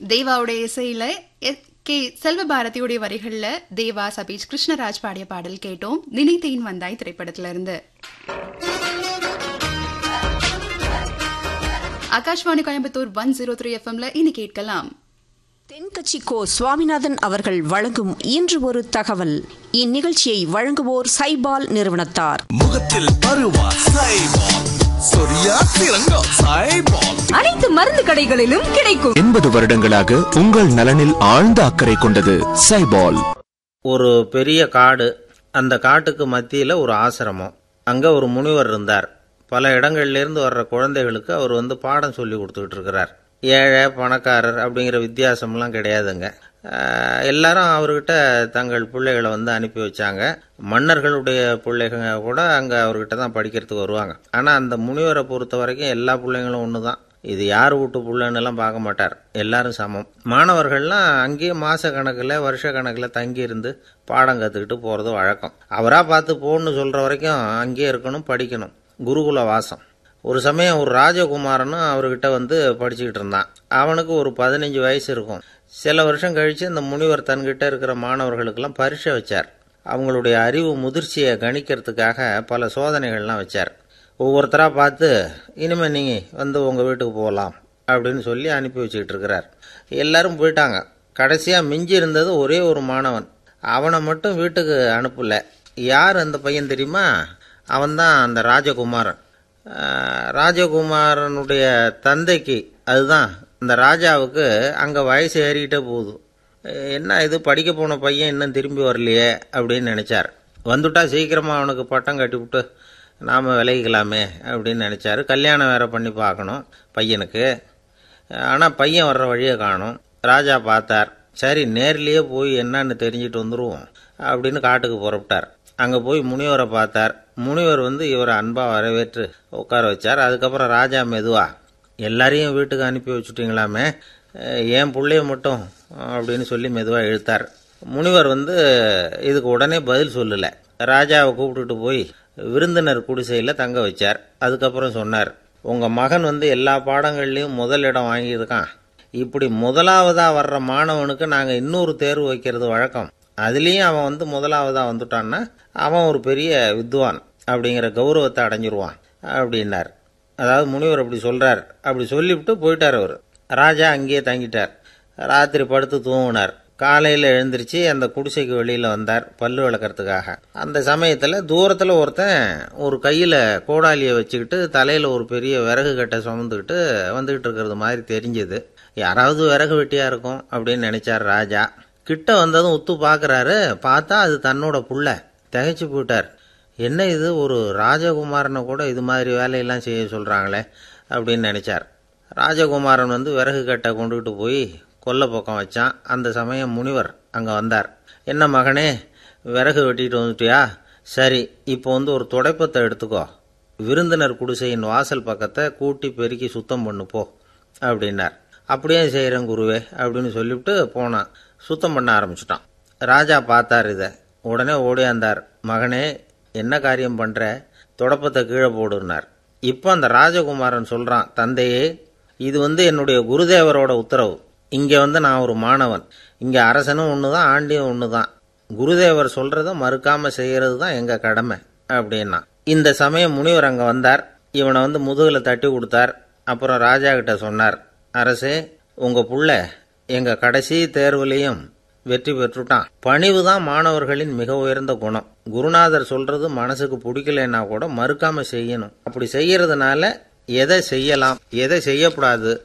தேவாவுடைய இசையில எ- கே செல்வபாரதியுடைய வரிகள்ல தேவா சபீஷ் கிருஷ்ணராஜ் பாடிய பாடல் கேட்டோம் நினைத்தேன் வந்தாய் திரைப்படத்துல இருந்து Akashvani Coimbatore one zero three எஃப்எம்ல இனி கேட்கலாம் தென்கட்சி கோ சுவாமிநாதன் அவர்கள் வழங்கும் இன்று ஒரு தகவல் இந்நிகழ்ச்சியை வழங்குவோர் சைபால் நிறுவனத்தார் முகத்தில் பருவா சைபால் சொரியா சிறங்கா சைபால் அனைத்து மருந்து கடைகளிலும் கிடைக்கும் எண்பது வருடங்களாக உங்கள் நலனில் ஆழ்ந்த அக்கறை கொண்டது சைபால் ஒரு பெரிய காடு அந்த காட்டுக்கு மத்தியில் ஒரு ஆசிரமம் அங்கே ஒரு முனிவர் இருந்தார் பல இடங்கள்லேருந்து வர்ற குழந்தைகளுக்கு அவர் வந்து பாடம் சொல்லி கொடுத்துக்கிட்டு இருக்கிறார் ஏழை பணக்காரர் அப்படிங்கிற வித்தியாசம்லாம் கிடையாதுங்க ஆஹ் எல்லாரும் அவர்கிட்ட தங்கள் பிள்ளைகளை வந்து அனுப்பி வச்சாங்க மன்னர்களுடைய பிள்ளைங்க கூட அங்கே அவர்கிட்ட தான் படிக்கிறதுக்கு வருவாங்க ஆனால் அந்த முனிவரை பொறுத்த வரைக்கும் எல்லா பிள்ளைங்களும் ஒன்று தான் இது யார் வீட்டு புள்ளன்னு எல்லாம் பார்க்க மாட்டார் எல்லாரும் சமம் மாணவர்கள்லாம் அங்கேயே மாச கணக்கில் வருஷ கணக்கில் தங்கி இருந்து பாடம் கற்றுக்கிட்டு போகிறது வழக்கம் அவராக பார்த்து போன்னு சொல்கிற வரைக்கும் அங்கேயே இருக்கணும் படிக்கணும் குருகுல வாசம் ஒரு சமயம் ஒரு ராஜகுமாரனும் அவர்கிட்ட வந்து படிச்சுக்கிட்டு இருந்தான் அவனுக்கு ஒரு பதினஞ்சு வயசு இருக்கும் சில வருஷம் கழித்து இந்த முனிவர் தன்கிட்ட இருக்கிற மாணவர்களுக்கெல்லாம் பரீட்சை வச்சார் அவங்களுடைய அறிவு முதிர்ச்சியை கணிக்கிறதுக்காக பல சோதனைகள்லாம் வச்சார் ஒவ்வொருத்தராக பார்த்து இனிமேல் நீங்கள் வந்து உங்கள் வீட்டுக்கு போகலாம் அப்படின்னு சொல்லி அனுப்பி வச்சுக்கிட்டு இருக்கிறார் எல்லாரும் போயிட்டாங்க கடைசியாக மிஞ்சி இருந்தது ஒரே ஒரு மாணவன் அவனை மட்டும் வீட்டுக்கு அனுப்பல யார் அந்த பையன் தெரியுமா அவன்தான் அந்த ராஜகுமாரன் ஆஹ், ராஜகுமாரனுடைய தந்தைக்கு அதுதான் இந்த ராஜாவுக்கு அங்கே வயசு ஏறிக்கிட்டே போகுது என்ன இது படிக்க போன பையன் இன்னும் திரும்பி வரலையே அப்படின்னு நினச்சார் வந்துட்டா சீக்கிரமாக அவனுக்கு பட்டம் கட்டி விட்டு நாம் விலகிக்கலாமே அப்படின்னு நினச்சாரு கல்யாணம் வேற பண்ணி பார்க்கணும் பையனுக்கு ஆனால் பையன் வர்ற வழியை காணும் ராஜா பார்த்தார் சரி நேர்லேயே போய் என்னன்னு தெரிஞ்சுட்டு வந்துருவோம் அப்படின்னு காட்டுக்கு புறப்பட்டார் அங்கே போய் முனிவரை பார்த்தார் முனிவர் வந்து இவரை அன்பாக வரவேற்று உட்கார வச்சார் அதுக்கப்புறம் ராஜா மெதுவா எல்லாரையும் வீட்டுக்கு அனுப்பி வச்சுட்டீங்களாமே அஹ் ஏன் பிள்ளைய மட்டும் அப்படின்னு சொல்லி மெதுவாக இழுத்தார் முனிவர் வந்து இதுக்கு உடனே பதில் சொல்லலை ராஜாவை கூப்பிட்டுட்டு போய் விருந்தினர் குடிசையில் தங்க வச்சார் அதுக்கப்புறம் சொன்னார் உங்கள் மகன் வந்து எல்லா பாடங்கள்லையும் முதல் இடம் வாங்கியிருக்கான் இப்படி முதலாவதாக வர்ற மாணவனுக்கு நாங்கள் இன்னொரு தேர்வு வைக்கிறது வழக்கம் அதுலேயும் அவன் வந்து முதலாவதாக வந்துட்டான்னா அவன் ஒரு பெரிய வித்வான் அப்படிங்கிற கௌரவத்தை அடைஞ்சிருவான் அப்படின்னார் அதாவது முனிவர் அப்படி சொல்கிறார் அப்படி சொல்லிவிட்டு போயிட்டார் அவர் ராஜா அங்கேயே தங்கிட்டார் ராத்திரி படுத்து தூங்கினார் காலையில் எழுந்திருச்சு அந்த குடிசைக்கு வெளியில் வந்தார் பல்லு விளக்கறதுக்காக அந்த சமயத்தில் தூரத்தில் ஒருத்தன் ஒரு கையில் கோடாலியை வச்சுக்கிட்டு தலையில் ஒரு பெரிய விறகு கட்டை சுமந்துக்கிட்டு வந்துக்கிட்டு இருக்கிறது மாதிரி தெரிஞ்சது யாராவது விறகு வெட்டியாக இருக்கும் அப்படின்னு நினைச்சார் ராஜா கிட்ட வந்ததும் உத்து பார்க்குறாரு பார்த்தா அது தன்னோட புள்ள திகைச்சு போயிட்டார் என்ன இது ஒரு ராஜகுமாரனை கூட இது மாதிரி வேலையெல்லாம் செய்ய சொல்கிறாங்களே அப்படின்னு நினச்சார் ராஜகுமாரன் வந்து விறகு கட்டை கொண்டுகிட்டு போய் கொல்லை பக்கம் வச்சான் அந்த சமயம் முனிவர் அங்கே வந்தார் என்ன மகனே விறகு வெட்டிட்டு வந்துட்டியா சரி இப்போ வந்து ஒரு துடைப்பத்தை எடுத்துக்கோ விருந்தினர் குடிசையின் வாசல் பக்கத்தை கூட்டி பெருக்கி சுத்தம் பண்ணு போ அப்படின்னார் அப்படியே செய்கிறேன் குருவே அப்படின்னு சொல்லிவிட்டு போனான் சுத்தம் பண்ண ஆரம்பிச்சிட்டான் ராஜா பார்த்தார் இதை உடனே ஓடியாந்தார் மகனே என்ன காரியம் பண்ணுற தொடப்பத்தை கீழே போடுனார் இப்போ அந்த ராஜகுமாரன் சொல்கிறான் தந்தையே இது வந்து என்னுடைய குருதேவரோட உத்தரவு இங்கே வந்து நான் ஒரு மாணவன் இங்கே அரசனும் ஒன்று தான் ஆண்டியும் ஒன்று தான் குருதேவர் சொல்கிறத மறுக்காமல் செய்கிறது தான் எங்கள் கடமை அப்படின்னா இந்த சமயம் முனிவர் அங்கே வந்தார் இவனை வந்து முதுகில் தட்டி கொடுத்தார் அப்புறம் ராஜா கிட்ட சொன்னார் அரசே உங்கள் புள்ள எங்கள் கடைசி தேர்வுலையும் வெற்றி பெற்றுட்டான் பணிவு தான் மாணவர்களின் மிக உயர்ந்த குணம் குருநாதர் சொல்றது மனசுக்கு பிடிக்கலைன்னா கூட மறுக்காம செய்யணும் அப்படி செய்யறதுனால எதை செய்யலாம் எதை செய்யக்கூடாது